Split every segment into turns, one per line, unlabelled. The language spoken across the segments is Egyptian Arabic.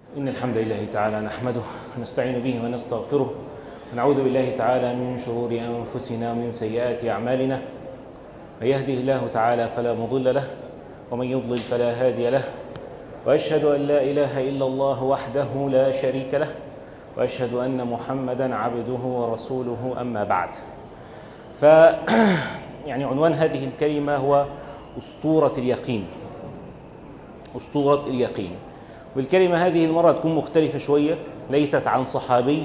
إن الحمد لله تعالى نحمده ونستعين به ونستغفره ونعوذ بالله تعالى من شرور أنفسنا ومن سيئات أعمالنا من يهده الله تعالى فلا مضل له ومن يضلل فلا هادي له وأشهد أن لا إله إلا الله وحده لا شريك له وأشهد أن محمدا عبده ورسوله أما بعد ف يعني عنوان هذه الكلمة هو أسطورة اليقين أسطورة اليقين والكلمة هذه المرة تكون مختلفة شوية ليست عن صحابي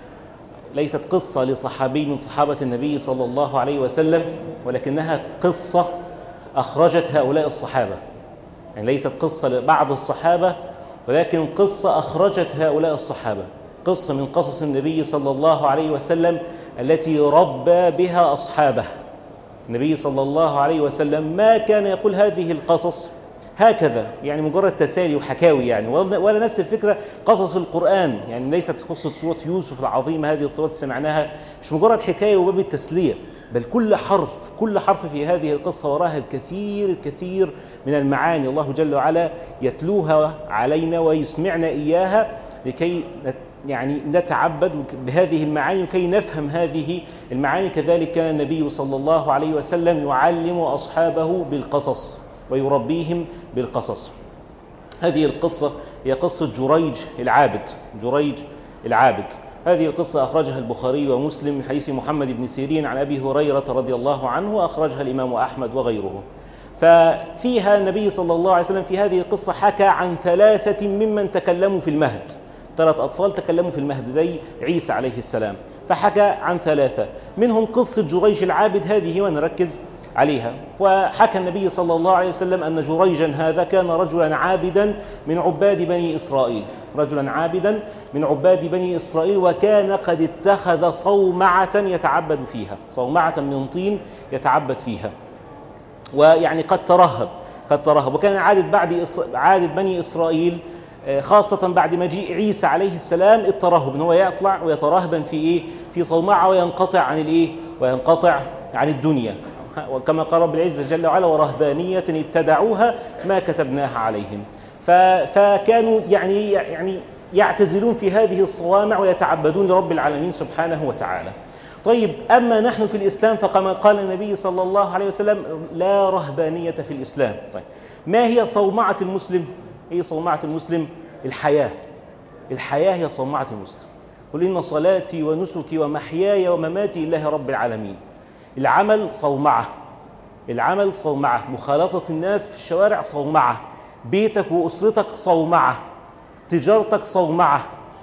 ليست قصة لصحابي من صحابة النبي صلى الله عليه وسلم ولكنها قصة أخرجت هؤلاء الصحابة يعني ليست قصة لبعض الصحابة ولكن قصة أخرجت هؤلاء الصحابة قصة من قصص النبي صلى الله عليه وسلم التي ربى بها أصحابه النبي صلى الله عليه وسلم ما كان يقول هذه القصص هكذا يعني مجرد تسالي وحكاوي يعني ولا نفس الفكرة قصص القرآن يعني ليست قصة سورة يوسف العظيمة هذه الطوات سمعناها مش مجرد حكاية وباب التسلية بل كل حرف كل حرف في هذه القصة وراها الكثير الكثير من المعاني الله جل وعلا يتلوها علينا ويسمعنا إياها لكي يعني نتعبد بهذه المعاني وكي نفهم هذه المعاني كذلك كان النبي صلى الله عليه وسلم يعلم أصحابه بالقصص ويربيهم بالقصص هذه القصة هي قصة جريج العابد جريج العابد هذه القصة أخرجها البخاري ومسلم من حديث محمد بن سيرين عن أبي هريرة رضي الله عنه وأخرجها الإمام أحمد وغيره ففيها النبي صلى الله عليه وسلم في هذه القصة حكى عن ثلاثة ممن تكلموا في المهد ثلاث أطفال تكلموا في المهد زي عيسى عليه السلام فحكى عن ثلاثة منهم قصة جريج العابد هذه ونركز عليها وحكى النبي صلى الله عليه وسلم أن جريجا هذا كان رجلا عابدا من عباد بني إسرائيل رجلا عابدا من عباد بني إسرائيل وكان قد اتخذ صومعة يتعبد فيها صومعة من طين يتعبد فيها ويعني قد ترهب قد ترهب وكان عادة بعد عادة بني إسرائيل خاصة بعد مجيء عيسى عليه السلام الترهب ان هو يطلع ويترهبا في ايه في صومعة وينقطع عن الايه وينقطع عن الدنيا وكما قال رب العزة جل وعلا ورهبانية ابتدعوها ما كتبناها عليهم فكانوا يعني يعني يعتزلون في هذه الصوامع ويتعبدون لرب العالمين سبحانه وتعالى طيب أما نحن في الإسلام فكما قال النبي صلى الله عليه وسلم لا رهبانية في الإسلام طيب ما هي صومعة المسلم هي صومعة المسلم الحياة الحياة هي صومعة المسلم قل إن صلاتي ونسكي ومحياي ومماتي لله رب العالمين العمل صومعة العمل صومعة مخالطة الناس في الشوارع صومعة بيتك وأسرتك صومعة تجارتك صومعة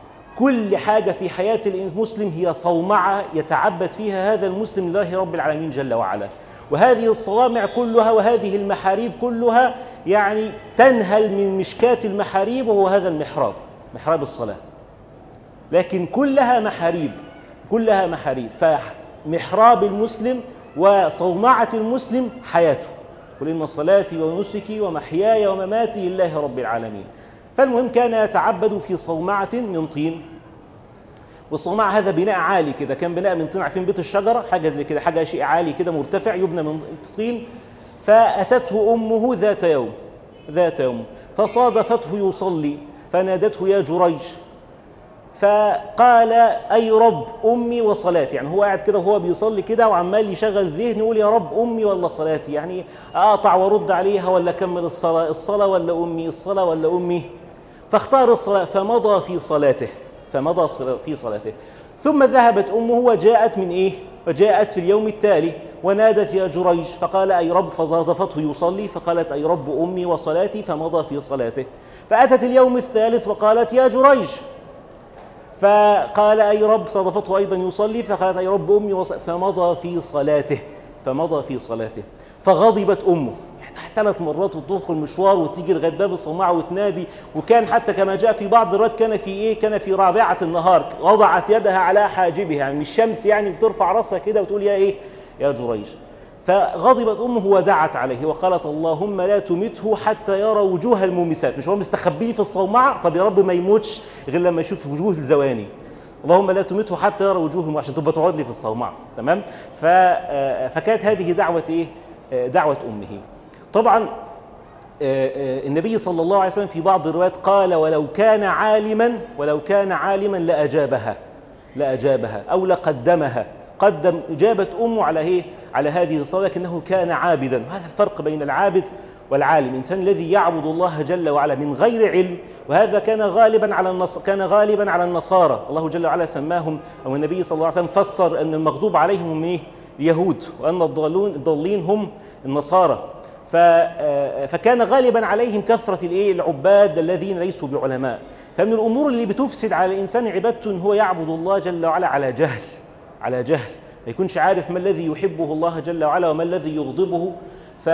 كل حاجة في حياة المسلم هي صومعة يتعبد فيها هذا المسلم لله رب العالمين جل وعلا وهذه الصوامع كلها وهذه المحاريب كلها يعني تنهل من مشكات المحاريب وهو هذا المحراب محراب الصلاة لكن كلها محاريب كلها محاريب فمحراب المسلم وصومعة المسلم حياته قل إن صلاتي ونسكي ومحياي ومماتي لله رب العالمين فالمهم كان يتعبد في صومعة من طين والصومعة هذا بناء عالي كده كان بناء من طين عارفين بيت الشجرة حاجة زي كده حاجة شيء عالي كده مرتفع يبنى من طين فأتته أمه ذات يوم ذات يوم فصادفته يصلي فنادته يا جريج فقال أي رب أمي وصلاتي يعني هو قاعد كده وهو بيصلي كده وعمال يشغل ذهن يقول يا رب أمي ولا صلاتي يعني أقطع وارد عليها ولا أكمل الصلاة الصلاة ولا أمي الصلاة ولا أمي فاختار الصلاة فمضى في صلاته فمضى في صلاته ثم ذهبت أمه وجاءت من إيه وجاءت في اليوم التالي ونادت يا جريج فقال أي رب فصادفته يصلي فقالت أي رب أمي وصلاتي فمضى في صلاته فأتت اليوم الثالث وقالت يا جريج فقال أي رب صادفته أيضا يصلي فقالت أي رب أمي وصلاتي فمضى في صلاته فمضى في صلاته فغضبت أمه ثلاث مرات وتدخل مشوار وتيجي لغايه باب الصومعه وتنادي وكان حتى كما جاء في بعض الروايات كان في ايه كان في رابعه النهار وضعت يدها على حاجبها يعني الشمس يعني بترفع راسها كده وتقول يا ايه يا جريج فغضبت امه ودعت عليه وقالت اللهم لا تمته حتى يرى وجوه المومسات مش هو مستخبي في الصومعه طب يا رب ما يموتش غير لما يشوف وجوه الزواني اللهم لا تمته حتى يرى وجوههم عشان تبقى تقعد لي في الصومعه تمام فكانت هذه دعوه ايه دعوه امه طبعا النبي صلى الله عليه وسلم في بعض الروايات قال ولو كان عالما ولو كان عالما لأجابها لأجابها أو لقدمها قدم إجابة أمه على إيه؟ على هذه الصلاة لكنه كان عابدا هذا الفرق بين العابد والعالم الإنسان الذي يعبد الله جل وعلا من غير علم وهذا كان غالبا على النص... كان غالبا على النصارى الله جل وعلا سماهم أو النبي صلى الله عليه وسلم فسر أن المغضوب عليهم هم إيه؟ اليهود وأن الضالون الضالين هم النصارى ف... فكان غالبا عليهم كثرة الإيه؟ العباد الذين ليسوا بعلماء فمن الأمور اللي بتفسد على الإنسان عبادته أن هو يعبد الله جل وعلا على جهل على جهل ما يكونش عارف ما الذي يحبه الله جل وعلا وما الذي يغضبه ف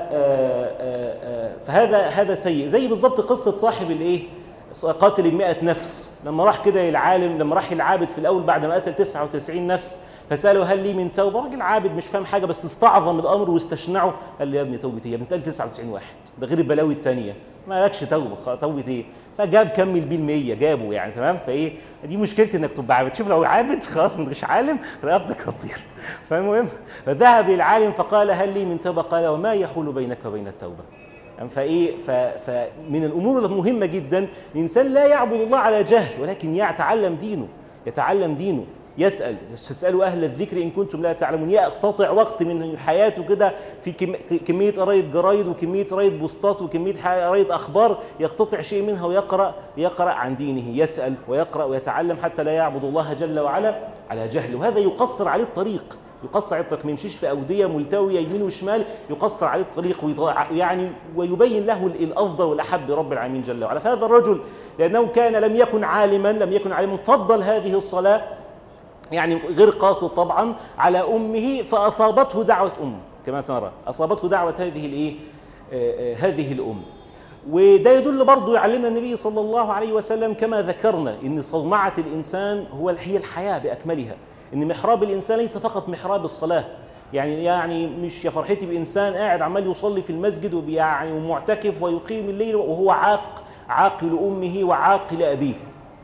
فهذا هذا سيء زي بالضبط قصة صاحب الايه قاتل المئة نفس لما راح كده العالم لما راح العابد في الأول بعد ما قتل 99 نفس فسأله هل لي من توبة راجل عابد مش فاهم حاجة بس استعظم الأمر واستشنعه قال لي يا ابني توبتي يا ابني قال 99 واحد ده غير البلاوي الثانية ما لكش توبة توبة ايه فجاب كمل بيه المية جابه يعني تمام فايه دي مشكلتي انك تبقى عابد شوف لو عابد خلاص مش عالم رقبتك هتطير فالمهم فذهب العالم فقال هل لي من توبة قال وما يحول بينك وبين التوبة فايه فمن الامور المهمه جدا الانسان لا يعبد الله على جهل ولكن يتعلم دينه يتعلم دينه يسأل تسألوا أهل الذكر إن كنتم لا تعلمون يقتطع وقت من حياته كده في كمية قراية جرايد وكمية قراية بوستات وكمية قراية أخبار يقتطع شيء منها ويقرأ يقرأ عن دينه يسأل ويقرأ ويتعلم حتى لا يعبد الله جل وعلا على جهل وهذا يقصر عليه الطريق يقصر عليه الطريق ما يمشيش في أودية ملتوية يمين وشمال يقصر عليه الطريق يعني ويبين له الأفضل والأحب لرب العالمين جل وعلا فهذا الرجل لأنه كان لم يكن عالما لم يكن عالما فضل هذه الصلاة يعني غير قاصد طبعا على أمه فأصابته دعوة أمه كما سنرى أصابته دعوة هذه الإيه آه هذه الأم وده يدل برضه يعلمنا النبي صلى الله عليه وسلم كما ذكرنا ان صومعة الإنسان هو هي الحياة بأكملها ان محراب الإنسان ليس فقط محراب الصلاة يعني يعني مش يا فرحتي بإنسان قاعد عمال يصلي في المسجد ويعني ومعتكف ويقيم الليل وهو عاق عاقل أمه وعاقل أبيه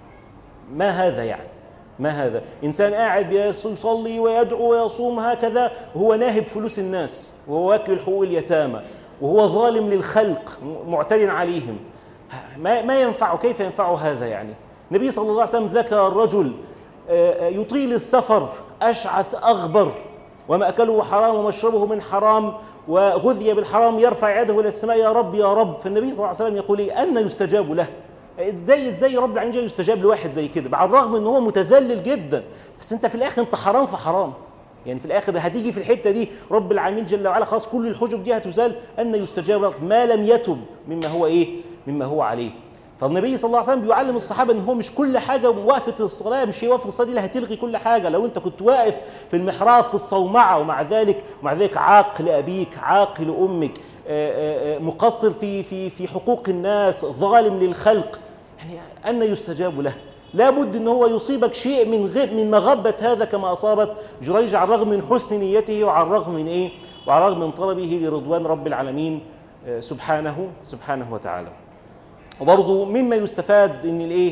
ما هذا يعني ما هذا إنسان قاعد يصلي ويدعو ويصوم هكذا وهو ناهب فلوس الناس وهو واكل حقوق اليتامى وهو ظالم للخلق معتد عليهم ما, ما ينفعه كيف ينفعه هذا يعني النبي صلى الله عليه وسلم ذكر الرجل يطيل السفر أشعث أغبر ومأكله حرام ومشربه من حرام وغذي بالحرام يرفع يده إلى السماء يا رب يا رب فالنبي صلى الله عليه وسلم يقول إيه أن يستجاب له ازاي ازاي رب العالمين يستجاب لواحد زي كده على الرغم ان هو متذلل جدا بس انت في الاخر انت حرام في حرام يعني في الاخر هتيجي في الحته دي رب العالمين جل وعلا خلاص كل الحجب دي هتزال ان يستجاب له ما لم يتب مما هو ايه مما هو عليه فالنبي صلى الله عليه وسلم بيعلم الصحابه ان هو مش كل حاجه وقفه الصلاه مش هي وقفه الصلاه دي اللي هتلغي كل حاجه لو انت كنت واقف في المحراب في الصومعه ومع ذلك ومع ذلك عاق لابيك عاق لامك مقصر في في في حقوق الناس ظالم للخلق يعني أن يستجاب له لابد أن هو يصيبك شيء من غير من مغبة هذا كما أصابت جريج على الرغم من حسن نيته وعلى الرغم من إيه وعلى الرغم من طلبه لرضوان رب العالمين سبحانه سبحانه وتعالى وبرضه مما يستفاد ان الايه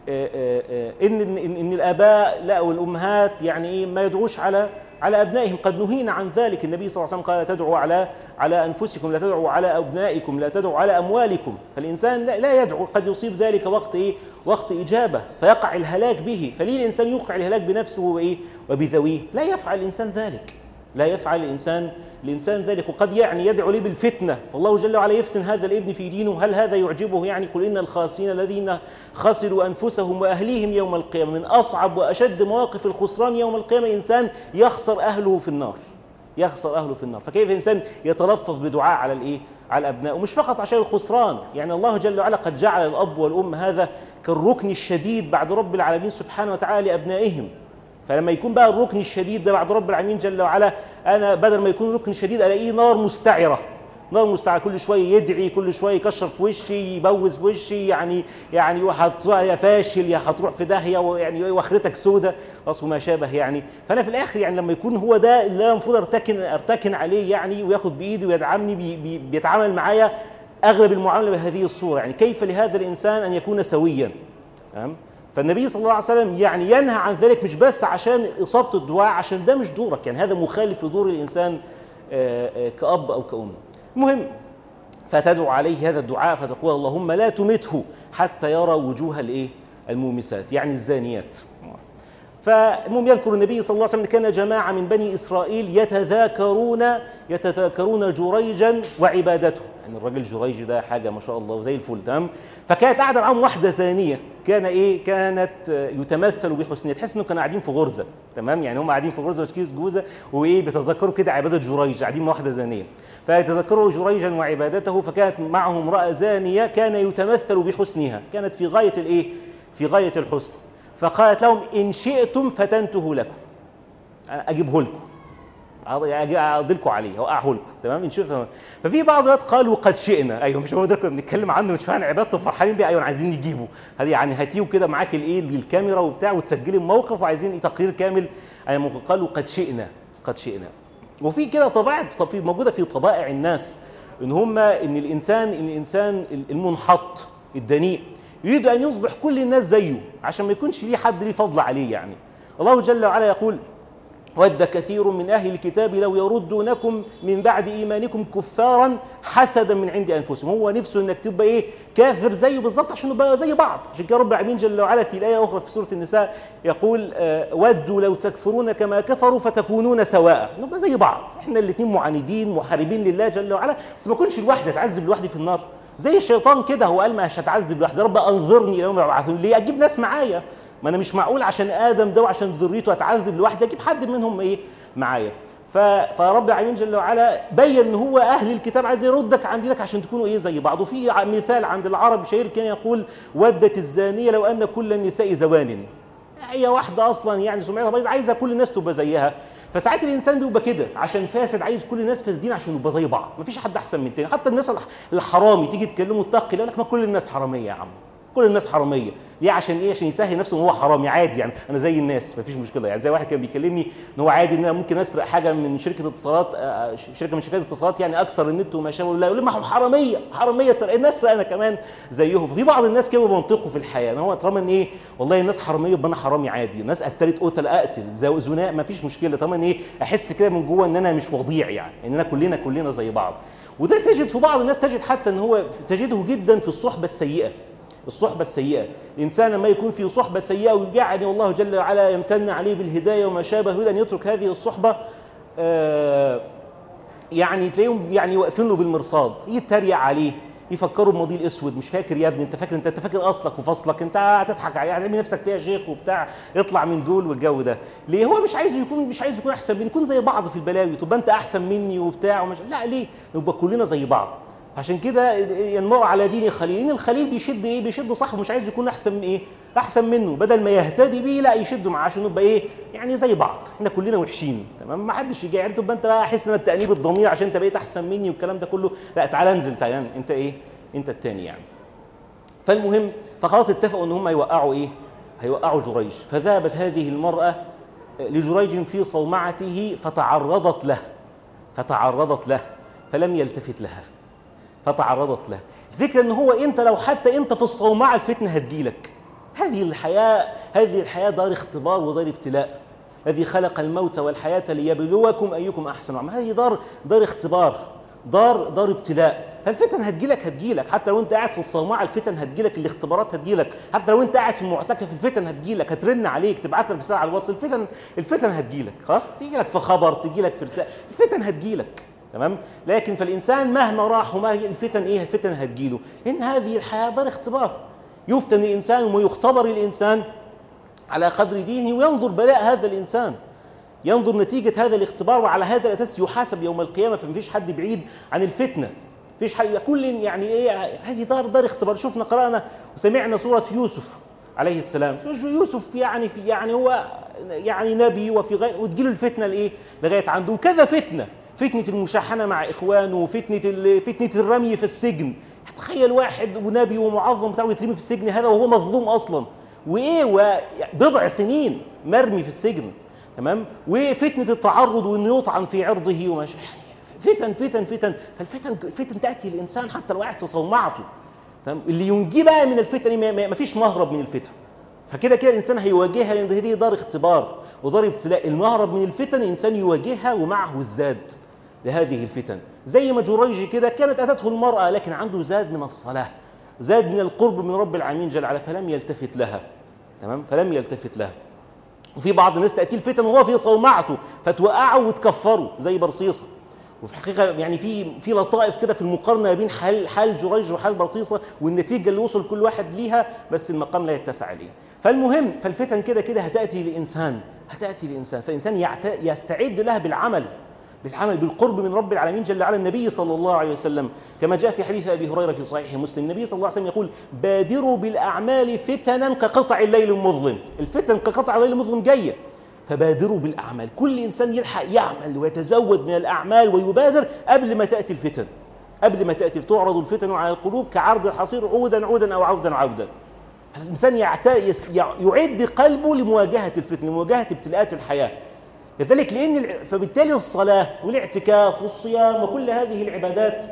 ان ان, إن الاباء لا والامهات يعني ايه ما يدعوش على على ابنائهم قد نهينا عن ذلك النبي صلى الله عليه وسلم قال لا تدعوا على على انفسكم لا تدعوا على ابنائكم لا تدعوا على اموالكم فالانسان لا, لا يدعو قد يصيب ذلك وقت ايه وقت اجابه فيقع الهلاك به فليه الانسان يوقع الهلاك بنفسه وايه وبذويه لا يفعل الانسان ذلك لا يفعل الإنسان الإنسان ذلك وقد يعني يدعو لي بالفتنة والله جل وعلا يفتن هذا الابن في دينه هل هذا يعجبه يعني قل إن الخاسرين الذين خسروا أنفسهم وأهليهم يوم القيامة من أصعب وأشد مواقف الخسران يوم القيامة إنسان يخسر أهله في النار يخسر أهله في النار فكيف إنسان يتلفظ بدعاء على الإيه على الأبناء ومش فقط عشان الخسران يعني الله جل وعلا قد جعل الأب والأم هذا كالركن الشديد بعد رب العالمين سبحانه وتعالى لأبنائهم فلما يكون بقى الركن الشديد ده بعد رب العالمين جل وعلا انا بدل ما يكون ركن شديد الاقيه نار مستعره نار مستعره كل شويه يدعي كل شويه يكشر في وشي يبوز في وشي يعني يعني يا فاشل يا هتروح في داهيه ويعني واخرتك سودة خلاص وما شابه يعني فانا في الاخر يعني لما يكون هو ده اللي انا المفروض ارتكن ارتكن عليه يعني وياخد بايدي ويدعمني بي بي بيتعامل معايا اغلب المعامله بهذه الصوره يعني كيف لهذا الانسان ان يكون سويا تمام فالنبي صلى الله عليه وسلم يعني ينهى عن ذلك مش بس عشان إصابة الدعاء عشان ده مش دورك يعني هذا مخالف لدور الإنسان كأب أو كأم المهم فتدعو عليه هذا الدعاء فتقول اللهم لا تمته حتى يرى وجوه الايه المومسات يعني الزانيات فالمهم يذكر النبي صلى الله عليه وسلم كان جماعة من بني إسرائيل يتذاكرون يتذاكرون جريجا وعبادته يعني الراجل جريج ده حاجة ما شاء الله زي الفل تمام فكانت قاعدة معاهم واحدة ثانية كان إيه كانت يتمثل بحسنها تحس إنهم كانوا قاعدين في غرزة تمام يعني هم قاعدين في غرزة وسكيس جوزة وإيه بيتذكروا كده عبادة جريج قاعدين مع واحدة ثانية فيتذكروا جريجا وعبادته فكانت معهم امرأة زانية كان يتمثل بحسنها كانت في غاية الإيه في غاية الحسن فقالت لهم إن شئتم فتنته لكم أجيبه لكم أضلكم عليه أوقعه لكم تمام إن شئتم ففي بعض الوقت قالوا قد شئنا أيوه مش هو ده كنا بنتكلم عنه مش فاهم عبادته فرحانين بيه أيوه عايزين نجيبه هذه يعني هاتيه كده معاك الإيه الكاميرا وبتاع وتسجلي الموقف وعايزين تقرير كامل يعني قالوا قد شئنا قد شئنا وفي كده طبائع في موجودة في طبائع الناس إن هم إن الإنسان إن الإنسان المنحط الدنيء يريد أن يصبح كل الناس زيه عشان ما يكونش ليه حد ليه فضل عليه يعني الله جل وعلا يقول ود كثير من أهل الكتاب لو يردونكم من بعد إيمانكم كفارا حسدا من عند أنفسهم هو نفسه أنك تبقى إيه كافر زيه بالظبط عشان نبقى زي بعض عشان كده رب العالمين جل وعلا في الآية أخرى في سورة النساء يقول آه ودوا لو تكفرون كما كفروا فتكونون سواء نبقى زي بعض احنا الاثنين معاندين محاربين لله جل وعلا بس ما كنش الواحد تعذب لوحدي في النار زي الشيطان كده هو قال مش هتعذب لوحدي رب انظرني يوم يبعثون ليه اجيب ناس معايا ما انا مش معقول عشان ادم ده وعشان ذريته اتعذب لوحدي اجيب حد منهم ايه معايا فرب العالمين جل وعلا بين ان هو اهل الكتاب عايز يردك عن دينك عشان تكونوا ايه زي بعض وفي مثال عند العرب شعير كان يقول ودت الزانيه لو ان كل النساء زوان هي واحده اصلا يعني سمعتها بايظه عايزه كل الناس تبقى زيها فساعات الانسان بيبقى كده عشان فاسد عايز كل الناس فاسدين عشان يبقى زي بعض مفيش حد احسن من التاني حتى الناس الحرامي تيجي تكلمه اتقي يقول لك ما كل الناس حراميه يا عم كل الناس حراميه ليه عشان ايه عشان يسهل نفسه ان هو حرامي عادي يعني انا زي الناس مفيش مشكله يعني زي واحد كان بيكلمني ان هو عادي ان انا ممكن اسرق حاجه من شركه اتصالات شركه من شركات الاتصالات يعني اكثر النت وما شابه الله يقول لي ما هم حراميه حراميه سرق الناس انا كمان زيهم ففي بعض الناس كده منطقه في الحياه ان هو طالما ان ايه والله الناس حراميه يبقى انا حرامي عادي الناس قتلت قتل اقتل زناء مفيش مشكله طالما ان ايه احس كده من جوه ان انا مش وضيع يعني اننا كلنا كلنا زي بعض وده تجد في بعض الناس تجد حتى ان هو تجده جدا في الصحبه السيئه الصحبة السيئة الإنسان لما يكون في صحبة سيئة ويجعل الله جل وعلا يمتن عليه بالهداية وما شابه يريد أن يترك هذه الصحبة آه يعني تلاقيهم يعني واقفين له بالمرصاد يتريق عليه يفكروا بماضي الاسود مش فاكر يا ابني انت فاكر انت, انت فاكر اصلك وفصلك انت هتضحك عليه هتعمل نفسك فيها شيخ وبتاع اطلع من دول والجو ده ليه هو مش عايز يكون مش عايز يكون احسن مني يكون زي بعض في البلاوي تبقى انت احسن مني وبتاع ومش لا ليه نبقى كلنا زي بعض عشان كده ينمر على دين خليل الخليل بيشد ايه بيشد صاحبه مش عايز يكون احسن من ايه احسن منه بدل ما يهتدي بيه لا يشده معاه عشان نبقى ايه يعني زي بعض احنا كلنا وحشين تمام ما حدش يجي يعني تبقى انت بقى احس ان التانيب الضمير عشان انت بقيت احسن مني والكلام ده كله لا تعالى انزل تعالى انت ايه انت التاني يعني فالمهم فخلاص اتفقوا ان هم يوقعوا ايه هيوقعوا جريج فذهبت هذه المرأة لجريج في صومعته فتعرضت له فتعرضت له فلم يلتفت لها فتعرضت له الفكرة ان هو انت لو حتى انت في الصومعة الفتنة هتجيلك هذه الحياة هذه الحياة دار اختبار ودار ابتلاء الذي خلق الموت والحياة ليبلوكم أيكم أحسن عمل هذه دار دار اختبار دار دار ابتلاء فالفتن هتجيلك هتجيلك حتى لو انت قاعد في الصومعة الفتن هتجيلك الاختبارات هتجيلك حتى لو انت قاعد في المعتكف الفتن هتجيلك هترن عليك تبعت لك رسالة على الواتس الفتن الفتن هتجيلك خلاص تجيلك في خبر تجيلك في رسالة الفتن هتجيلك تمام لكن فالإنسان مهما راح وما هي الفتن إيه الفتن هتجيله إن هذه الحياة دار اختبار يفتن الإنسان ويختبر الإنسان على قدر دينه وينظر بلاء هذا الإنسان ينظر نتيجة هذا الاختبار وعلى هذا الأساس يحاسب يوم القيامة فمفيش حد بعيد عن الفتنة فيش حد كل يعني ايه هذه دار دار اختبار شفنا قرأنا وسمعنا سورة يوسف عليه السلام يوسف يعني في يعني هو يعني نبي وفي غير وتجيله الفتنة لايه لغاية عنده كذا فتنة فتنة المشاحنة مع إخوانه وفتنة فتنة الرمي في السجن تخيل واحد ونبي ومعظم بتاعه يترمي في السجن هذا وهو مظلوم أصلا وإيه وبضع سنين مرمي في السجن تمام وفتنة التعرض وإنه يطعن في عرضه وما فتن فتن فتن فالفتن فتن تأتي الإنسان حتى لو قاعد في صومعته تمام اللي ينجيه بقى من الفتن ما فيش مهرب من الفتن فكده كده الإنسان هيواجهها لأن هذه دار اختبار ودار ابتلاء المهرب من الفتن الإنسان يواجهها ومعه الزاد لهذه الفتن زي ما جريج كده كانت أتته المرأة لكن عنده زاد من الصلاة زاد من القرب من رب العالمين جل وعلا فلم يلتفت لها تمام فلم يلتفت لها وفي بعض الناس تأتي الفتن وهو في صومعته فتوقعه وتكفره زي برصيصة وفي الحقيقة يعني في في لطائف كده في المقارنة بين حال حال جريج وحال برصيصة والنتيجة اللي وصل كل واحد ليها بس المقام لا يتسع عليه. فالمهم فالفتن كده كده هتأتي لإنسان هتأتي لإنسان فإنسان يعت... يستعد لها بالعمل بالعمل بالقرب من رب العالمين جل وعلا النبي صلى الله عليه وسلم كما جاء في حديث ابي هريره في صحيح مسلم النبي صلى الله عليه وسلم يقول بادروا بالاعمال فتنا كقطع الليل المظلم الفتن كقطع الليل المظلم جايه فبادروا بالاعمال كل انسان يلحق يعمل ويتزود من الاعمال ويبادر قبل ما تاتي الفتن قبل ما تاتي تعرض الفتن على القلوب كعرض الحصير عودا عودا او عودا عودا الانسان يعت... يعد قلبه لمواجهه الفتن لمواجهه ابتلاءات الحياه كذلك لان الع- فبالتالي الصلاه والاعتكاف والصيام وكل هذه العبادات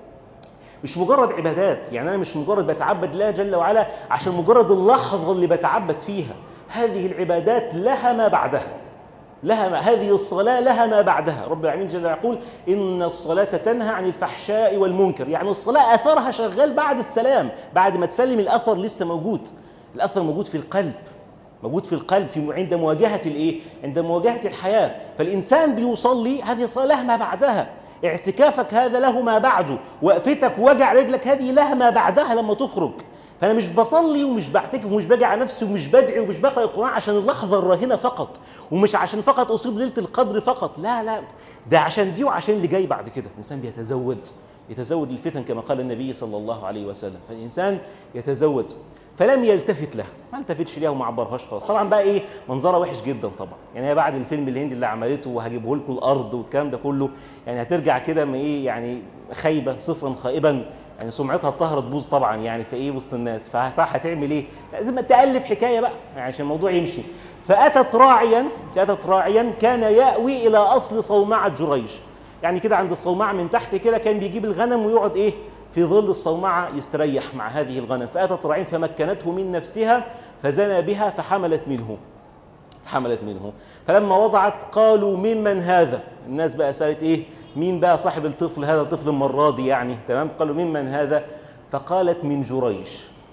مش مجرد عبادات يعني انا مش مجرد بتعبد الله جل وعلا عشان مجرد اللحظه اللي بتعبد فيها هذه العبادات لها ما بعدها لها ما هذه الصلاة لها ما بعدها رب العالمين جل وعلا يقول إن الصلاة تنهى عن الفحشاء والمنكر يعني الصلاة أثرها شغال بعد السلام بعد ما تسلم الأثر لسه موجود الأثر موجود في القلب موجود في القلب في عند مواجهة الإيه؟ عند مواجهة الحياة فالإنسان بيصلي هذه الصلاة لها ما بعدها اعتكافك هذا له ما بعده وقفتك ووجع رجلك هذه لها ما بعدها لما تخرج فانا مش بصلي ومش بعتكف ومش باجي على نفسي ومش بدعي ومش بقرا القران عشان اللحظه الراهنه فقط ومش عشان فقط اصيب ليله القدر فقط لا لا ده عشان دي وعشان اللي جاي بعد كده الانسان بيتزود يتزود الفتن كما قال النبي صلى الله عليه وسلم فالانسان يتزود فلم يلتفت لها ما التفتش ليها وما عبرهاش خالص طبعا بقى ايه منظرها وحش جدا طبعا يعني هي بعد الفيلم الهندي اللي عملته وهجيبه لكم الارض والكلام ده كله يعني هترجع كده ما ايه يعني خايبه صفرا خائبا يعني سمعتها الطهرة تبوظ طبعا يعني في ايه وسط الناس فهتعمل ايه لازم تالف حكايه بقى يعني عشان الموضوع يمشي فاتت راعيا اتت راعيا كان ياوي الى اصل صومعه جريج يعني كده عند الصومعه من تحت كده كان بيجيب الغنم ويقعد ايه في ظل الصومعه يستريح مع هذه الغنم فاتت راعين فمكنته من نفسها فزنى بها فحملت منه حملت منه فلما وضعت قالوا ممن هذا الناس بقى سالت ايه مين بقى صاحب الطفل هذا الطفل المرة دي يعني تمام قالوا ممن هذا فقالت من جريج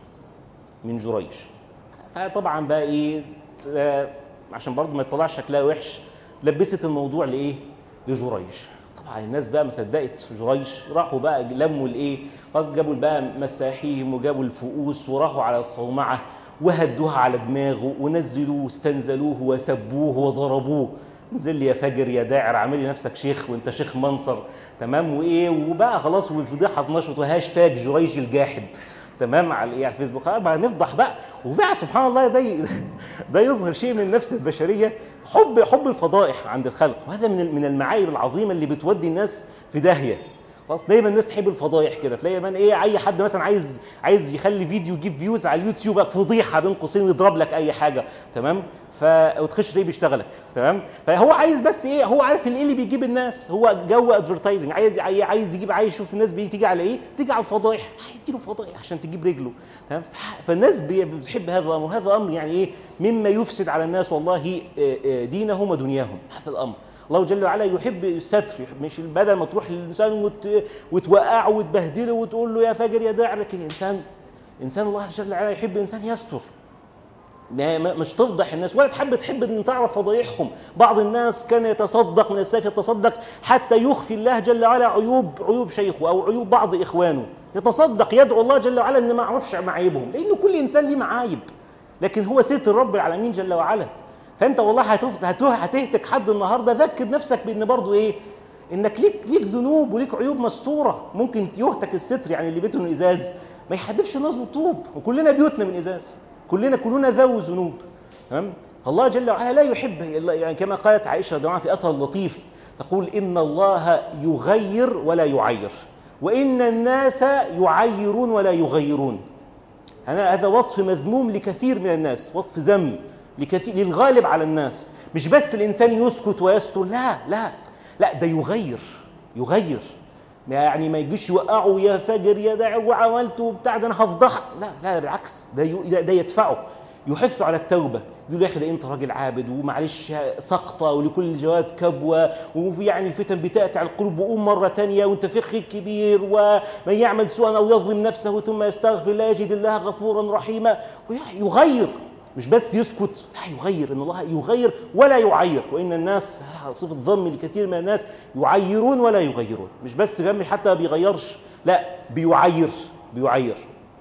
من جريج فطبعا بقى ايه آه، عشان برضه ما يطلعش شكلها وحش لبست الموضوع لايه لجريج طبعا الناس بقى ما صدقت جريج راحوا بقى لموا الايه خلاص جابوا بقى مساحيهم وجابوا الفؤوس وراحوا على الصومعه وهدوها على دماغه ونزلوه واستنزلوه وسبوه وضربوه نزل لي يا فجر يا داعر عامل لي نفسك شيخ وانت شيخ منصر تمام وايه وبقى خلاص والفضيحه اتنشرت وهاشتاج جريج الجاحد تمام على ايه على الفيسبوك آه بقى نفضح بقى وبقى سبحان الله ده ي- ده يظهر شيء من النفس البشريه حب حب الفضائح عند الخلق وهذا من من المعايب العظيمه اللي بتودي الناس في داهيه خلاص دايما الناس تحب الفضايح كده تلاقي من ايه اي حد مثلا عايز عايز يخلي فيديو يجيب فيوز على اليوتيوب فضيحه بين قوسين يضرب لك اي حاجه تمام ف وتخش تلاقيه بيشتغلك تمام فهو عايز بس ايه هو عارف ايه اللي بيجيب الناس هو جو ادفرتايزنج عايز عايز يجيب عايز يشوف الناس بتيجي تيجي على ايه تيجي على الفضايح هيديله فضايح عشان تجيب رجله تمام ف- فالناس بي- بتحب هذا الامر هذا امر يعني ايه مما يفسد على الناس والله آه، آه، دينهم ودنياهم هذا الامر الله جل وعلا يحب الستر يحب مش بدل ما تروح للانسان وت... وتوقعه وتبهدله وتقول له يا فاجر يا داعر لكن الانسان انسان الله جل وعلا يحب الانسان يستر ما- ما- مش تفضح الناس ولا تحب تحب ان تعرف فضايحهم بعض الناس كان يتصدق من السيف يتصدق حتى يخفي الله جل وعلا عيوب عيوب شيخه او عيوب بعض اخوانه يتصدق يدعو الله جل وعلا ان ما اعرفش معايبهم لان كل انسان ليه معايب لكن هو ستر رب العالمين جل وعلا فانت والله هتفض هته- هتهتك حد النهارده ذكر نفسك بان برضه ايه انك ليك ليك ذنوب وليك عيوب مستوره ممكن يهتك الستر يعني اللي بيته من ازاز ما يحدفش الناس بالطوب وكلنا بيوتنا من ازاز كلنا كلنا ذوي ذنوب تمام الله جل وعلا لا يحب يعني كما قالت عائشه رضي الله عنها في اثر لطيف تقول ان الله يغير ولا يعير وان الناس يعيرون ولا يغيرون أنا هذا وصف مذموم لكثير من الناس وصف ذم لكثير للغالب على الناس مش بس الإنسان يسكت ويستر لا لا لا ده يغير يغير يعني ما يجيش يوقعه يا فجر يا داعي وعملته وبتاع ده انا هفضحك لا لا بالعكس ده ي- ده- ده يدفعه يحث على التوبة يقول يا أخي ده أنت راجل عابد ومعلش سقطة ولكل جواد كبوة وفي يعني الفتن بتأتي على القلوب وقوم مرة تانية وأنت فخ كبير ومن يعمل سوءا أو يظلم نفسه ثم يستغفر لا يجد الله غفورا رحيما ويغير مش بس يسكت لا يغير ان الله يغير ولا يعير وان الناس صفه ضم لكثير من الناس يعيرون ولا يغيرون مش بس جنبي حتى ما بيغيرش لا بيعير بيعير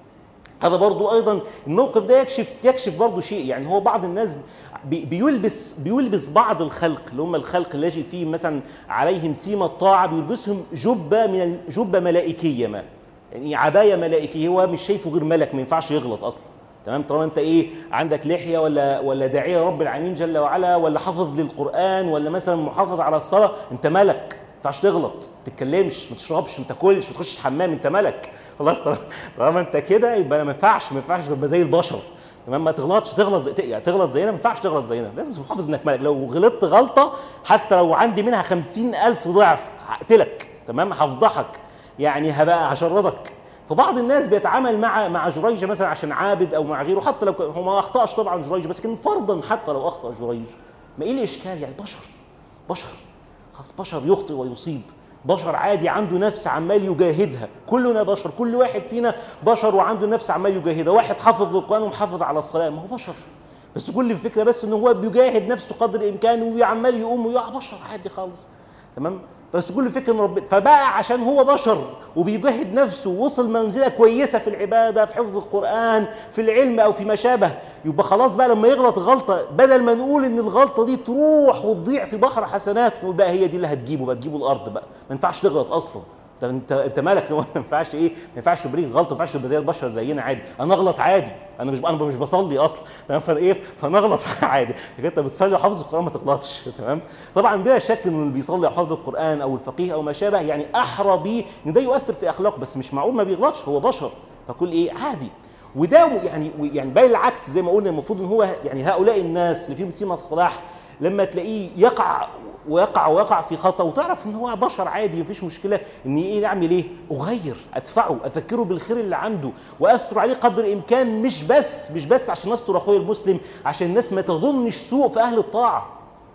هذا برضو ايضا الموقف ده يكشف يكشف برضو شيء يعني هو بعض الناس بي- بيلبس بيلبس بعض الخلق اللي هم الخلق الذي فيه مثلا عليهم سيمة الطاعة بيلبسهم جبة من ال- جبة ملائكية ما يعني عباية ملائكية هو مش شايفه غير ملك ما ينفعش يغلط اصلا تمام طالما انت ايه عندك لحيه ولا ولا داعيه رب العالمين جل وعلا ولا حافظ للقران ولا مثلا محافظ على الصلاه انت ملك ما ينفعش تغلط ما تتكلمش ما تشربش ما تاكلش ما تخش الحمام انت ملك خلاص طالما- طالما انت كده يبقى ما ينفعش ما ينفعش تبقى زي البشر تمام ما تغلطش تغلط زي يعني تغلط زينا ما ينفعش تغلط زينا لازم تبقى حافظ انك ملك لو غلطت غلطه حتى لو عندي منها خمسين ألف ضعف هقتلك تمام هفضحك يعني هبقى هشردك فبعض الناس بيتعامل مع مع جريج مثلا عشان عابد او مع غيره حتى لو كان- هو ما اخطاش طبعا جريج بس كان فرضا حتى لو اخطا جريج ما ايه الاشكال يعني بشر بشر خلاص بشر يخطئ ويصيب بشر عادي عنده نفس عمال يجاهدها كلنا بشر كل واحد فينا بشر وعنده نفس عمال يجاهدها واحد حافظ للقران ومحافظ على الصلاه ما هو بشر بس كل الفكره بس ان هو بيجاهد نفسه قدر الامكان وعمال يقوم ويقع بشر عادي خالص تمام بس كل فكره من ربنا فبقى عشان هو بشر وبيجاهد نفسه ووصل منزله كويسه في العباده في حفظ القران في العلم او في ما شابه يبقى خلاص بقى لما يغلط غلطه بدل ما نقول ان الغلطه دي تروح وتضيع في بحر حسنات نقول بقى هي دي اللي هتجيبه بقى تجيبه الارض بقى ما ينفعش تغلط اصلا طب انت انت مالك ما ينفعش ايه ما ينفعش تبريك غلطه ما ينفعش تبقى زي البشر زينا عادي انا اغلط عادي انا مش انا مش بصلي اصلا تمام فايه فنغلط عادي لكن انت بتصلي وحافظ القران ما تغلطش تمام طبعا بلا شك ان اللي بيصلي وحافظ القران او الفقيه او ما شابه يعني احرى بيه ان ده يؤثر في اخلاقه بس مش معقول ما بيغلطش هو بشر فكل ايه عادي وده يعني يعني بل العكس زي ما قلنا المفروض ان هو يعني هؤلاء الناس اللي فيهم سمه الصلاح لما تلاقيه يقع ويقع ويقع في خطا وتعرف ان هو بشر عادي مفيش مشكله ان ايه اعمل ايه اغير ادفعه اذكره بالخير اللي عنده واستر عليه قدر الامكان مش بس مش بس عشان استر اخويا المسلم عشان الناس ما تظنش سوء في اهل الطاعه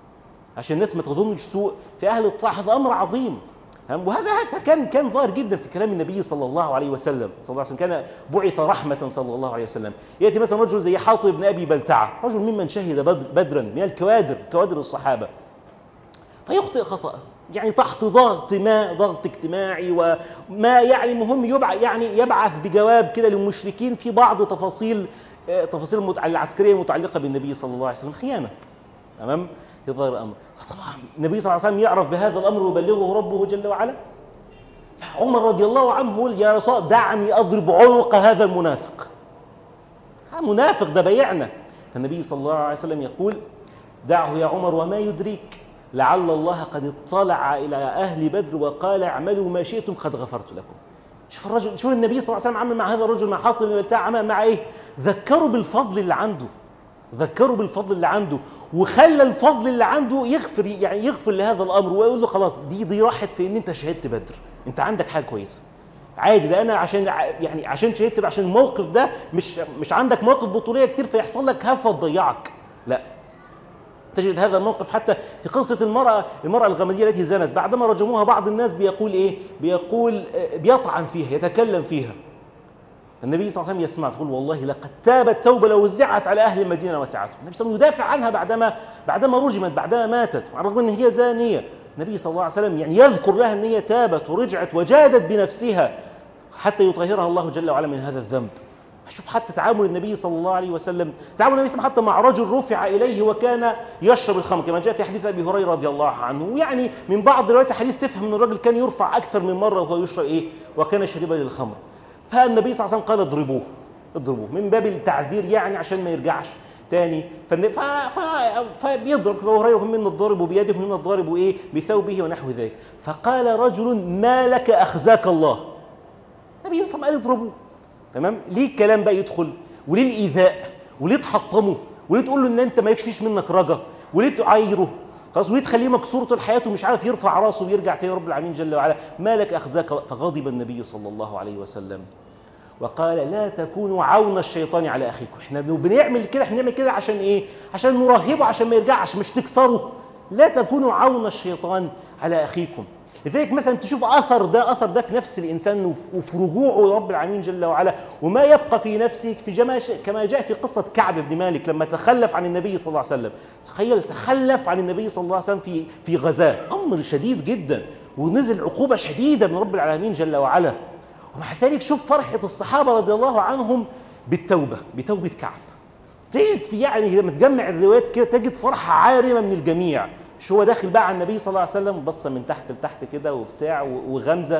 عشان الناس ما تظنش سوء في اهل الطاعه هذا امر عظيم تمام؟ وهذا هذا كان كان ظاهر جدا في كلام النبي صلى الله عليه وسلم صلى الله عليه وسلم كان بعث رحمه صلى الله عليه وسلم ياتي مثلا رجل زي حاطب بن ابي بلتعه رجل ممن شهد بدر- بدرا من الكوادر كوادر الصحابه فيخطئ خطأ يعني تحت ضغط ما ضغط اجتماعي وما يعني مهم يبعث يعني يبعث بجواب كده للمشركين في بعض تفاصيل آه، تفاصيل المت- العسكريه المتعلقه بالنبي صلى الله عليه وسلم خيانه تمام في ظاهر الامر فطبعا النبي صلى الله عليه وسلم يعرف بهذا الامر ويبلغه ربه جل وعلا عمر رضي الله عنه يقول يا رسول الله دعني اضرب عنق هذا المنافق ها منافق ده بيعنا فالنبي صلى الله عليه وسلم يقول دعه يا عمر وما يدريك لعل الله قد اطلع الى اهل بدر وقال اعملوا ما شئتم قد غفرت لكم شوف الرجل شوف النبي صلى الله عليه وسلم عمل مع هذا الرجل مع حاطب بن بلتعه عمل مع ايه ذكروا بالفضل اللي عنده ذكروا بالفضل اللي عنده وخلى الفضل اللي عنده يغفر يعني يغفر لهذا الامر ويقول له خلاص دي دي راحت في ان انت شهدت بدر انت عندك حاجه كويسه عادي ده انا عشان ع- يعني عشان شهدت عشان الموقف ده مش مش عندك مواقف بطوليه كتير فيحصل لك هفه تضيعك لا تجد هذا الموقف حتى في قصة المرأة المرأة الغامدية التي زنت بعدما رجموها بعض الناس بيقول إيه بيقول آه، بيطعن فيها يتكلم فيها النبي صلى الله عليه وسلم يسمع يقول والله لقد تابت توبة لو وزعت على أهل المدينة وسعتهم النبي صلى الله عليه وسلم يدافع عنها بعدما بعدما رجمت بعدما ماتت على الرغم أن هي زانية النبي صلى الله عليه وسلم يعني يذكر لها أن هي تابت ورجعت وجادت بنفسها حتى يطهرها الله جل وعلا من هذا الذنب شوف حتى تعامل النبي صلى الله عليه وسلم تعامل النبي صلى الله عليه وسلم حتى مع رجل رفع إليه وكان يشرب الخمر كما جاء في حديث أبي هريرة رضي الله عنه ويعني من بعض روايات الحديث تفهم أن الرجل كان يرفع أكثر من مرة وهو يشرب إيه وكان شربا للخمر فالنبي صلى الله عليه وسلم قال اضربوه اضربوه من باب التعذير يعني عشان ما يرجعش تاني فالن- ف... ف... فبيضرب فهو هريره من الضارب بيده ومن الضارب ايه بثوبه ونحو ذلك فقال رجل ما لك اخزاك الله النبي صلى الله عليه وسلم قال اضربوه تمام ليه الكلام بقى يدخل وليه الايذاء وليه تحطمه وليه تقول له ان انت ما يكفيش منك رجا وليه تعايره خلاص وليه تخليه مكسور طول حياته مش عارف يرفع راسه ويرجع تاني رب العالمين جل وعلا ما لك اخزاك الله؟ فغضب النبي صلى الله عليه وسلم وقال لا تكونوا عون الشيطان على اخيكم احنا بنعمل كده احنا بنعمل كده عشان ايه عشان نرهبه عشان ما يرجعش مش تكسره لا تكونوا عون الشيطان على اخيكم لذلك مثلا تشوف اثر ده اثر ده في نفس الانسان وفي رجوعه لرب العالمين جل وعلا وما يبقى في نفسه في جما كما جاء في قصه كعب بن مالك لما تخلف عن النبي صلى الله عليه وسلم تخيل تخلف عن النبي صلى الله عليه وسلم في في غزاه امر شديد جدا ونزل عقوبه شديده من رب العالمين جل وعلا ومع ذلك شوف فرحه الصحابه رضي الله عنهم بالتوبه بتوبه كعب تجد في يعني لما تجمع الروايات كده تجد فرحه عارمه من الجميع مش هو داخل بقى على النبي صلى الله عليه وسلم بص من تحت لتحت كده وبتاع وغمزه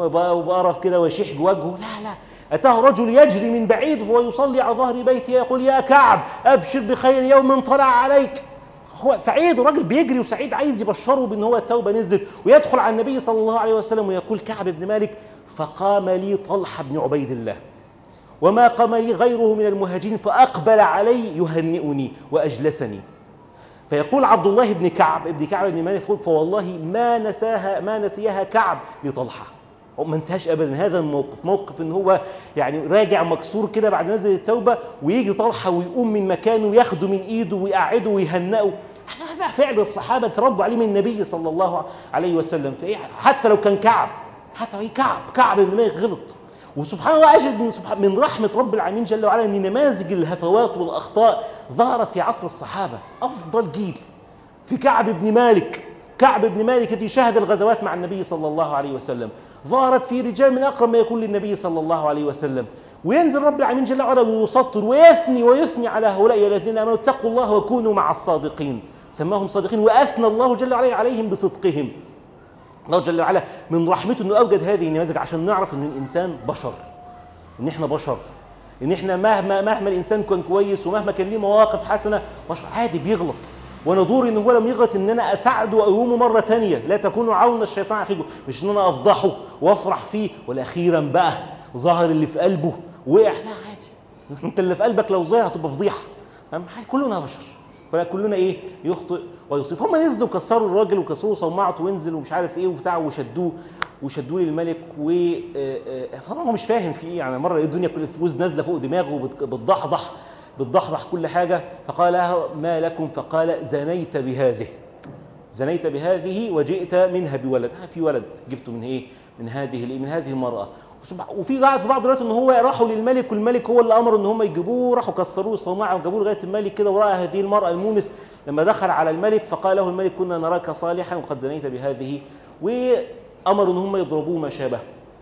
وبقرف كده ويشيح بوجهه لا لا اتاه رجل يجري من بعيد وهو يصلي على ظهر بيته يقول يا كعب ابشر بخير يوم طلع عليك هو سعيد الراجل بيجري وسعيد عايز يبشره بان هو التوبه نزلت ويدخل على النبي صلى الله عليه وسلم ويقول كعب بن مالك فقام لي طلحه بن عبيد الله وما قام لي غيره من المهاجرين فاقبل علي يهنئني واجلسني فيقول عبد الله بن كعب ابن كعب بن مالك يقول فوالله ما نساها ما نسيها كعب لطلحه ما انتهاش ابدا هذا الموقف موقف ان هو يعني راجع مكسور كده بعد نزل التوبه ويجي طلحه ويقوم من مكانه وياخده من ايده ويقعده ويهنئه هذا فعل الصحابه تربوا عليه من النبي صلى الله عليه وسلم حتى لو كان كعب حتى هي كعب كعب بن مالك غلط وسبحان الله أجد من, سبحان من رحمة رب العالمين جل وعلا أن نماذج الهفوات والأخطاء ظهرت في عصر الصحابة أفضل جيل في كعب بن مالك كعب بن مالك الذي شهد الغزوات مع النبي صلى الله عليه وسلم ظهرت في رجال من أقرب ما يكون للنبي صلى الله عليه وسلم وينزل رب العالمين جل وعلا ويسطر ويثني ويثني على هؤلاء الذين آمنوا اتقوا الله وكونوا مع الصادقين سماهم صادقين وأثنى الله جل وعلا عليهم بصدقهم الله جل وعلا من رحمته انه اوجد هذه النماذج عشان نعرف ان الانسان بشر ان احنا بشر ان احنا مهما مهما الانسان كان كويس ومهما كان ليه مواقف حسنه بشر عادي بيغلط وانا دوري ان هو لم يغلط ان انا اساعده واقومه مره ثانيه لا تكونوا عون الشيطان عليكم مش ان انا افضحه وافرح فيه والاخيرا بقى ظهر اللي في قلبه وقع لا عادي انت اللي في قلبك لو ظهر هتبقى فضيحه كلنا بشر فكلنا ايه يخطئ ويصيب هم نزلوا كسروا الراجل وكسروه صمعته وانزل ومش عارف ايه وبتاع وشدوه وشدوه للملك و طبعا هو مش فاهم في ايه يعني مره الدنيا كل الفلوس نازله فوق دماغه بتضحضح بتضحضح كل حاجه فقال لها ما لكم فقال زنيت بهذه زنيت بهذه وجئت منها بولد في ولد جبته من ايه من هذه من هذه المراه وفي بعض في بعض الوقت ان هو راحوا للملك والملك هو اللي امر ان هم يجيبوه راحوا كسروه الصومعه وجابوه لغايه الملك كده وراى هذه المراه المومس لما دخل على الملك فقال له الملك كنا نراك صالحا وقد زنيت بهذه وامروا ان هم يضربوه ما شابه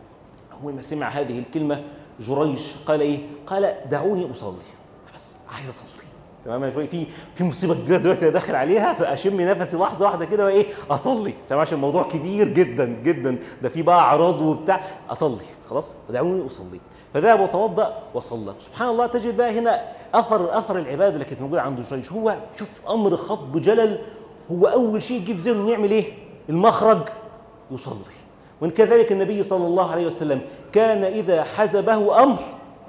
اول ما سمع هذه الكلمه جريج قال ايه قال دعوني اصلي بس عايز اصلي تمام شويه في في مصيبه كبيره دلوقتي داخل عليها فاشم نفسي لحظه واحده كده وايه اصلي تمام عشان الموضوع كبير جدا جدا ده في بقى اعراض وبتاع اصلي خلاص دعوني اصلي فذهب وتوضا وصلى سبحان الله تجد بقى هنا اثر اثر العباده اللي كانت موجوده عند جريج هو شوف امر خطب جلل هو اول شيء يجي في ذهنه يعمل ايه المخرج يصلي وان كذلك النبي صلى الله عليه وسلم كان اذا حزبه امر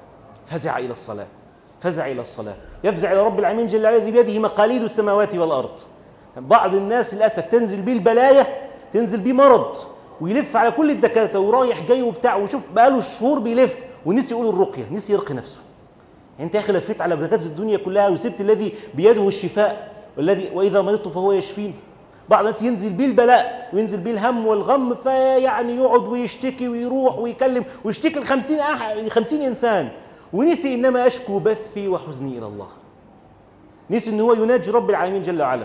فزع الى الصلاه فزع الى الصلاه يفزع الى رب العالمين جل وعلا الذي بيده مقاليد السماوات والارض بعض الناس للاسف تنزل بيه البلايا تنزل بيه مرض ويلف على كل الدكاتره ورايح جاي وبتاع وشوف بقاله شهور بيلف ونسي يقول الرقيه نسي يرقي نفسه انت يا اخي لفيت على دكاتره الدنيا كلها وسبت الذي بيده الشفاء والذي واذا مرضت فهو يشفين بعض الناس ينزل بيه البلاء وينزل بيه الهم والغم فيعني يقعد ويشتكي ويروح ويكلم ويشتكي ل 50 أح... 50 انسان ونسي انما اشكو بثي وحزني الى الله نسي ان هو يناجي رب العالمين جل وعلا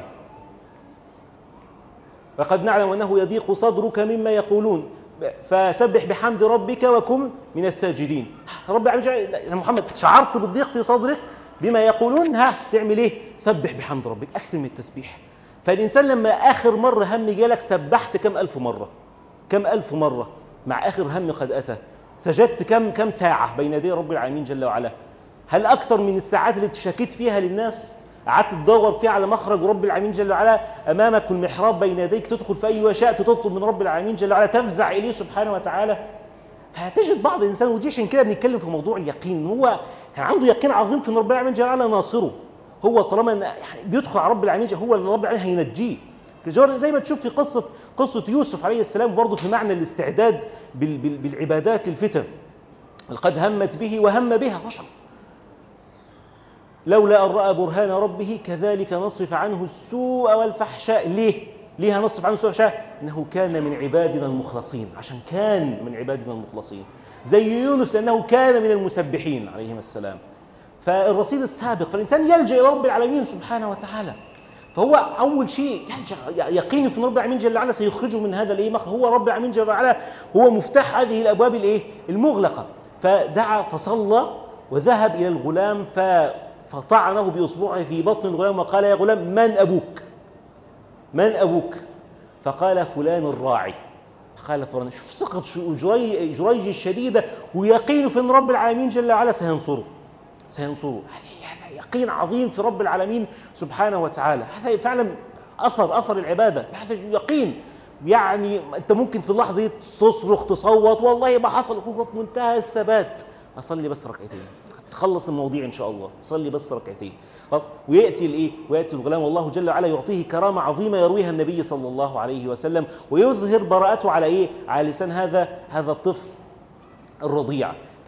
وقد نعلم انه يضيق صدرك مما يقولون فسبح بحمد ربك وكن من الساجدين رب العالمين يا محمد شعرت بالضيق في صدرك بما يقولون ها تعمل ايه سبح بحمد ربك اكثر من التسبيح فالانسان لما اخر مره هم جالك سبحت كم الف مره كم الف مره مع اخر هم قد اتى سجدت كم كم ساعه بين يدي رب العالمين جل وعلا هل اكثر من الساعات اللي تشكيت فيها للناس قعدت تدور فيها على مخرج رب العالمين جل وعلا امامك والمحراب بين يديك تدخل في اي وشاء تطلب من رب العالمين جل وعلا تفزع اليه سبحانه وتعالى هتجد بعض الانسان ودي عشان كده بنتكلم في موضوع اليقين هو كان عنده يقين عظيم في ان رب العالمين جل وعلا ناصره هو طالما يعني بيدخل على رب العالمين هو اللي رب العالمين هينجيه زي ما تشوف في قصة قصة يوسف عليه السلام برضه في معنى الاستعداد بال بال بالعبادات للفتن لقد همت به وهم بها بشر لولا أن رأى برهان ربه كذلك نصرف عنه السوء والفحشاء ليه؟ ليه نصرف عنه السوء والفحشاء؟ إنه كان من عبادنا المخلصين عشان كان من عبادنا المخلصين زي يونس لأنه كان من المسبحين عليهم السلام فالرصيد السابق فالإنسان يلجأ إلى رب العالمين سبحانه وتعالى فهو أول شيء يلجأ يقين في رب العالمين جل وعلا سيخرجه من هذا الإيه هو رب العالمين جل وعلا هو مفتاح هذه الأبواب الإيه المغلقة فدعا فصلى وذهب إلى الغلام ف فطعنه بإصبعه في بطن الغلام وقال يا غلام من أبوك من أبوك فقال فلان الراعي قال فلان شوف ثقة جريج الشديدة ويقين في أن رب العالمين جل وعلا سينصره سينصره هذا يقين عظيم في رب العالمين سبحانه وتعالى هذا فعلا أثر أثر العبادة هذا يقين يعني أنت ممكن في اللحظة تصرخ تصوت والله ما حصل هو في منتهى الثبات أصلي بس ركعتين تخلص المواضيع ان شاء الله صلي بس ركعتين خلاص وياتي الايه وياتي الغلام والله جل وعلا يعطيه كرامه عظيمه يرويها النبي صلى الله عليه وسلم ويظهر براءته على ايه على لسان هذا هذا الطفل الرضيع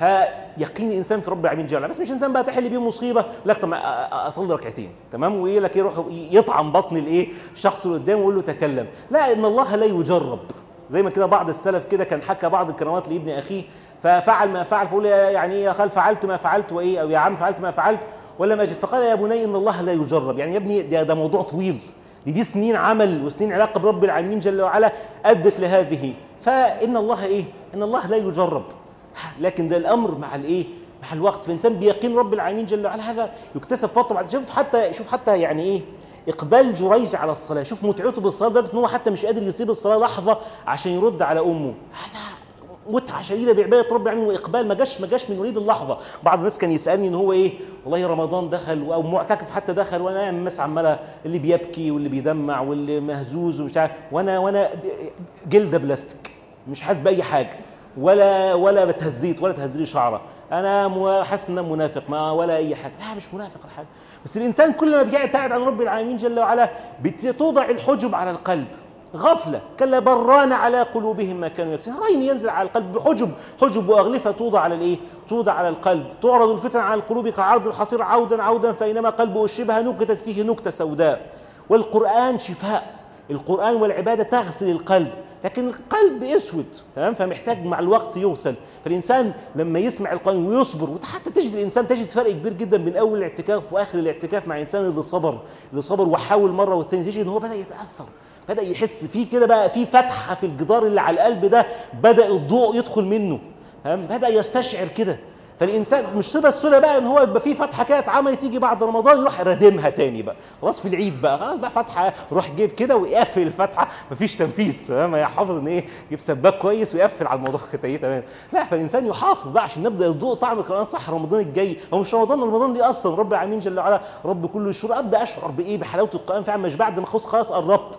فيقين الانسان في رب العالمين جل وعلا بس مش انسان بقى تحل بيه مصيبه لا طب اصلي ركعتين تمام وايه لك يروح يطعم بطن الايه الشخص اللي قدامه ويقول له تكلم لا ان الله لا يجرب زي ما كده بعض السلف كده كان حكى بعض الكرامات لابن اخيه ففعل ما فعل فقول يعني ايه يا خال فعلت ما فعلت وايه او يا عم فعلت ما فعلت ولا ما جد فقال يا بني ان الله لا يجرب يعني يا ابني ده, ده موضوع طويل دي, دي سنين عمل وسنين علاقه برب العالمين جل وعلا ادت لهذه فان الله ايه ان الله لا يجرب لكن ده الامر مع الايه مع الوقت فالانسان بيقين رب العالمين جل وعلا هذا يكتسب فتره بعد شوف حتى شوف حتى يعني ايه اقبال جريج على الصلاه شوف متعته بالصلاه لدرجه ان هو حتى مش قادر يسيب الصلاه لحظه عشان يرد على امه هذا متعه شديده بعباده رب العالمين واقبال ما جاش ما جاش من وليد اللحظه بعض الناس كان يسالني ان هو ايه والله رمضان دخل او معتكف حتى دخل وانا يعني الناس عماله اللي بيبكي واللي بيدمع واللي مهزوز ومش عارف وانا وانا جلده بلاستيك مش حاسس باي حاجه ولا ولا بتهزيت ولا تهز لي شعره انا حاسس ان منافق ما ولا اي حاجه لا مش منافق ولا حاجه بس الانسان كل ما بيبتعد عن رب العالمين جل وعلا بتوضع الحجب على القلب غفلة كلا بران على قلوبهم ما كانوا يكسبون رين ينزل على القلب بحجب حجب وأغلفة توضع على الإيه؟ توضع على القلب تعرض الفتن على القلوب كعرض الحصير عودا عودا فإنما قلبه الشبه نكتت فيه نكتة سوداء والقرآن شفاء القرآن والعبادة تغسل القلب لكن القلب اسود تمام فمحتاج مع الوقت يغسل فالانسان لما يسمع القران ويصبر وحتى تجد الانسان تجد فرق كبير جدا بين اول الاعتكاف واخر الاعتكاف مع الانسان اللي صبر اللي صبر وحاول مره والثانيه تجد ان هو بدا يتاثر بدا يحس فيه كده بقى في فتحه في الجدار اللي على القلب ده بدا الضوء يدخل منه تمام بدا يستشعر كده فالانسان مش صفه السنه بقى ان هو يبقى في فتحه كده اتعملت تيجي بعد رمضان يروح رادمها تاني بقى خلاص في العيد بقى خلاص بقى فتحه روح جيب كده ويقفل الفتحه مفيش تنفيذ تمام يحافظ ان ايه يجيب سباك كويس ويقفل على الموضوع كده تمام لا فالانسان يحافظ بقى عشان نبدا يذوق طعم القران صح رمضان الجاي هو مش رمضان رمضان دي اصلا رب العالمين جل وعلا رب كل الشهور ابدا اشعر بايه بحلاوه القران فعلا مش بعد ما خلاص خلاص قربت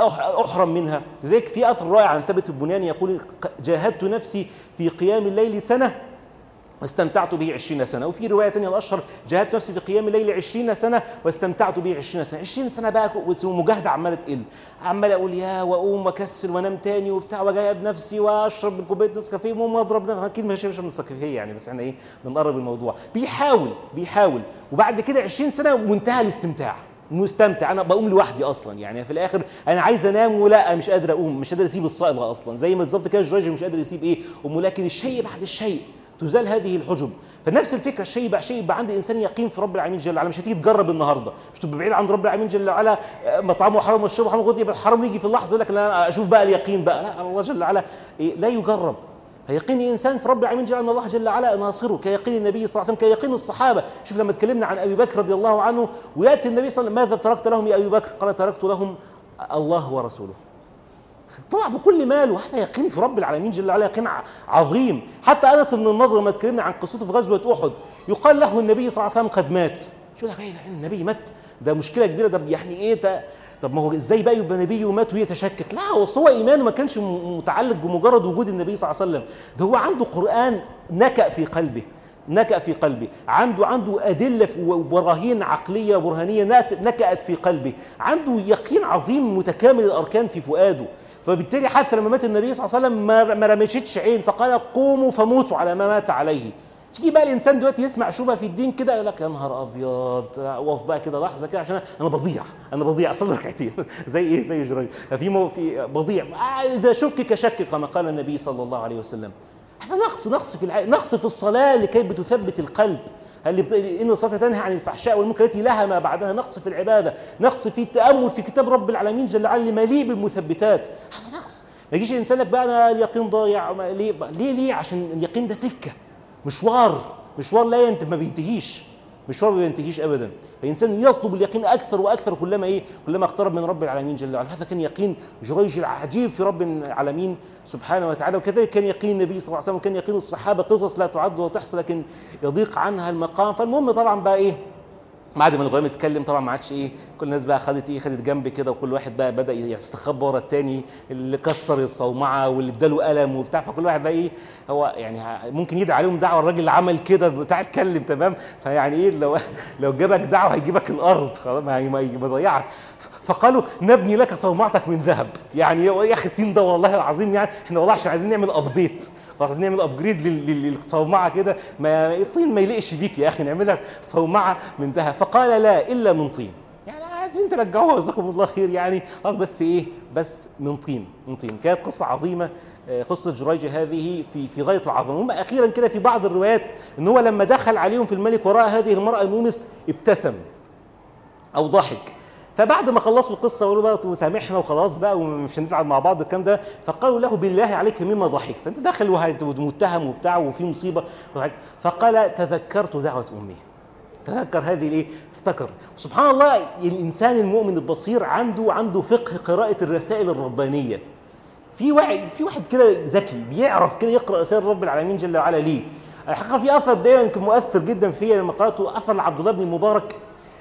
احرم منها لذلك في اثر رائع عن ثابت البنياني يقول جاهدت نفسي في قيام الليل سنه واستمتعت به عشرين سنة وفي رواية ثانية الأشهر جاهدت نفسي في قيام الليل عشرين سنة واستمتعت به عشرين سنة عشرين سنة بقى ومجاهدة عمالة تقل عمال أقول يا وأقوم وأكسل وأنام تاني وبتاع وأجاهد نفسي وأشرب كوباية نسكافيه المهم أضرب أكيد مش هشرب نسكافيه يعني بس احنا إيه بنقرب الموضوع بيحاول بيحاول وبعد كده عشرين سنة وانتهى الاستمتاع مستمتع انا بقوم لوحدي اصلا يعني في الاخر انا عايز انام ولا مش قادر اقوم مش قادر اسيب الصائغه اصلا زي ما بالظبط كده الراجل مش قادر يسيب ايه امه لكن الشيء بعد الشيء تزال هذه الحجب فنفس الفكره الشيء بقى شيء يبقى عند انسان يقين في رب العالمين جل وعلا مش هتيجي تجرب النهارده مش تبقى بعيد عن رب العالمين جل وعلا مطعمه حرام والشرب حرام غدي يبقى الحرام يجي في اللحظه يقول لك لا اشوف بقى اليقين بقى لا الله جل وعلا إيه لا يجرب فيقين الانسان في رب العالمين جل وعلا ان الله جل وعلا ناصره كيقين النبي صلى الله عليه وسلم كيقين الصحابه شوف لما اتكلمنا عن ابي بكر رضي الله عنه وياتي النبي صلى الله عليه وسلم ماذا تركت لهم يا ابي بكر قال تركت لهم الله ورسوله طبعا بكل ماله هذا يقين في رب العالمين جل وعلا يقين عظيم حتى انس بن النضر لما اتكلمنا عن قصته في غزوه احد يقال له النبي صلى الله عليه وسلم قد مات شو ده ايه النبي مات ده مشكله كبيره ده يعني ايه ده طب ما هو ازاي بقى يبقى نبي ومات ويتشكك لا هو هو ايمانه ما كانش متعلق بمجرد وجود النبي صلى الله عليه وسلم ده هو عنده قران نكأ في قلبه نكأ في قلبه عنده عنده أدلة وبراهين عقلية برهانية نكأت في قلبه عنده يقين عظيم متكامل الأركان في فؤاده فبالتالي حتى لما مات النبي صلى الله عليه وسلم ما ما رمشتش عين فقال قوموا فموتوا على ما مات عليه تيجي بقى الانسان دلوقتي يسمع شبهه في الدين كده يقول لك يا نهار ابيض اقف بقى كده لحظه كده عشان انا بضيع انا بضيع اصلي ركعتين زي ايه زي جريج في مو في بضيع آه، اذا شكك شكك كما قال النبي صلى الله عليه وسلم احنا نقص نقص في الع... نقص في الصلاه لكي بتثبت القلب اللي بت... ان الصلاه تنهى عن الفحشاء والمنكر التي لها ما بعدها نقص في العباده نقص في التامل في كتاب رب العالمين جل وعلا مليء بالمثبتات هذا نقص ما يجيش الانسان لك بقى انا اليقين ضايع ما- ليه ليه ليه عشان اليقين ده سكه مشوار مشوار لا ينتهي ما بينتهيش مشوار ما بينتهيش ابدا الانسان يطلب اليقين اكثر واكثر كلما ايه كلما اقترب من رب العالمين جل وعلا هذا كان يقين جريج العجيب في رب العالمين سبحانه وتعالى وكذلك كان يقين النبي صلى الله عليه وسلم وكان يقين الصحابه قصص لا تعد وتحصى لكن يضيق عنها المقام فالمهم طبعا بقى ايه بعد ما الغلام اتكلم طبعا ما عادش ايه كل الناس بقى خدت ايه خدت جنب كده وكل واحد بقى بدا يستخبى ورا التاني اللي كسر الصومعه واللي اداله قلم وبتاع فكل واحد بقى ايه هو يعني ه- ممكن يدعي عليهم دعوه الراجل اللي عمل كده بتاع اتكلم تمام فيعني ايه لو لو جابك دعوه هيجيبك الارض خلاص ما هي- ما هي- ما يضيعك فقالوا نبني لك صومعتك من ذهب يعني يا اخي التيم ده والله العظيم يعني احنا والله عشان عايزين نعمل ابديت عايزين نعمل ابجريد للصومعه كده ما الطين ما يليقش بيك يا اخي نعملها صومعه من ذهب فقال لا الا من طين يعني عايزين ترجعوها جزاكم الله خير يعني خلاص بس ايه بس من طين من طين كانت قصه عظيمه آه، قصه جريج هذه في في غايه العظمه هم اخيرا كده في بعض الروايات ان هو لما دخل عليهم في الملك وراء هذه المراه المومس ابتسم او ضحك فبعد ما خلصوا القصه وقالوا بقى وسامحنا وخلاص بقى ومش هنزعل مع بعض الكلام ده فقالوا له بالله عليك مما ضحكت انت داخل وهت- ومتهم وبتاع وفي مصيبه وضحكت. فقال تذكرت دعوه امي تذكر هذه الايه افتكر سبحان الله الانسان المؤمن البصير عنده عنده فقه قراءه الرسائل الربانيه في واحد في واحد كده ذكي بيعرف كده يقرا رسائل رب العالمين جل وعلا ليه الحقيقه في اثر ده يمكن مؤثر جدا فيا لما قراته اثر لعبد الله بن المبارك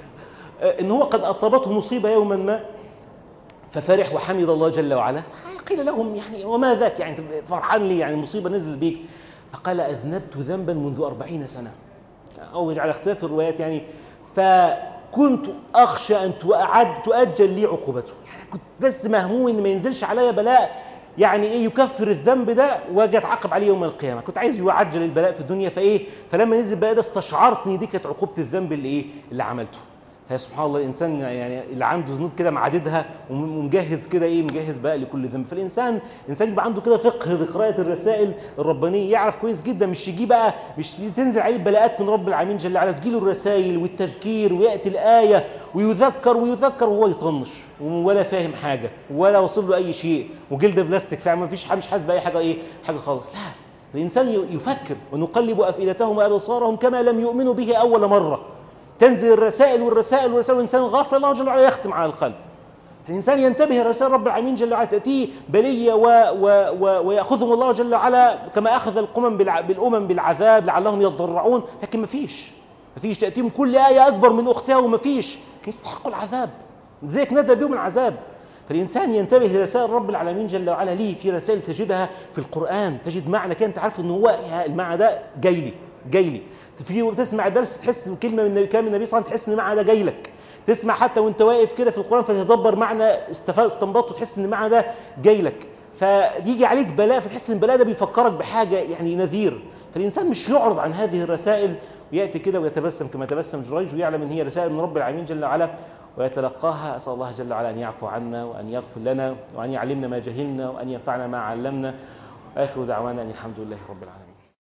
آه، ان هو قد اصابته مصيبه يوما ما ففرح وحمد الله جل وعلا قيل لهم يعني وما ذاك يعني أنت فرحان ليه يعني مصيبه نزلت بيك فقال اذنبت ذنبا منذ أربعين سنه او على اختلاف الروايات يعني فكنت اخشى ان تؤعد تؤجل لي عقوبته يعني كنت بس مهموم ان ما ينزلش عليا بلاء يعني ايه يكفر الذنب ده واجي اتعاقب عليه يوم القيامه كنت عايز يعجل البلاء في الدنيا فايه فلما نزل البلاء ده استشعرت ان دي كانت عقوبه الذنب اللي ايه اللي عملته هي سبحان الله الانسان يعني اللي عنده ذنوب كده معددها ومجهز كده ايه مجهز بقى لكل ذنب فالانسان الانسان يبقى عنده كده فقه لقراءه الرسائل الربانيه يعرف كويس جدا مش يجي بقى مش تنزل عليه بلاءات من رب العالمين جل وعلا تجيله الرسائل والتذكير وياتي الايه ويذكر ويذكر وهو يطنش ولا فاهم حاجه ولا وصل له اي شيء وجلد بلاستيك فعلا ما فيش مش حاسس باي حاجه ايه حاجه خالص لا الانسان يفكر ونقلب افئدتهم وابصارهم كما لم يؤمنوا به اول مره تنزل الرسائل والرسائل والرسائل والإنسان غافل الله جل وعلا يختم على القلب الإنسان ينتبه الرسائل رب العالمين جل وعلا تأتيه بلية و و و ويأخذهم الله جل وعلا كما أخذ القمم بالع... بالأمم بالعذاب لعلهم يضرعون لكن ما فيش ما فيش تأتيهم كل آية أكبر من أختها وما فيش يستحقوا العذاب زيك ندى بهم العذاب فالإنسان ينتبه لرسائل رب العالمين جل وعلا ليه في رسائل تجدها في القرآن تجد معنى كده أنت عارف إن هو المعنى ده جاي لي جاي لي في تسمع درس تحس كلمه من كلام النبي صلى الله عليه وسلم تحس ان المعنى ده جاي لك تسمع حتى وانت واقف كده في القران فتدبر معنى استفاد استنبطه تحس ان المعنى ده جاي لك فيجي عليك بلاء فتحس ان البلاء ده بيفكرك بحاجه يعني نذير فالانسان مش يعرض عن هذه الرسائل وياتي كده ويتبسم كما تبسم جريج ويعلم ان هي رسائل من رب العالمين جل وعلا ويتلقاها اسال الله جل وعلا ان يعفو عنا وان يغفر لنا وان يعلمنا ما جهلنا وان ينفعنا ما علمنا اخر دعوانا ان الحمد لله رب العالمين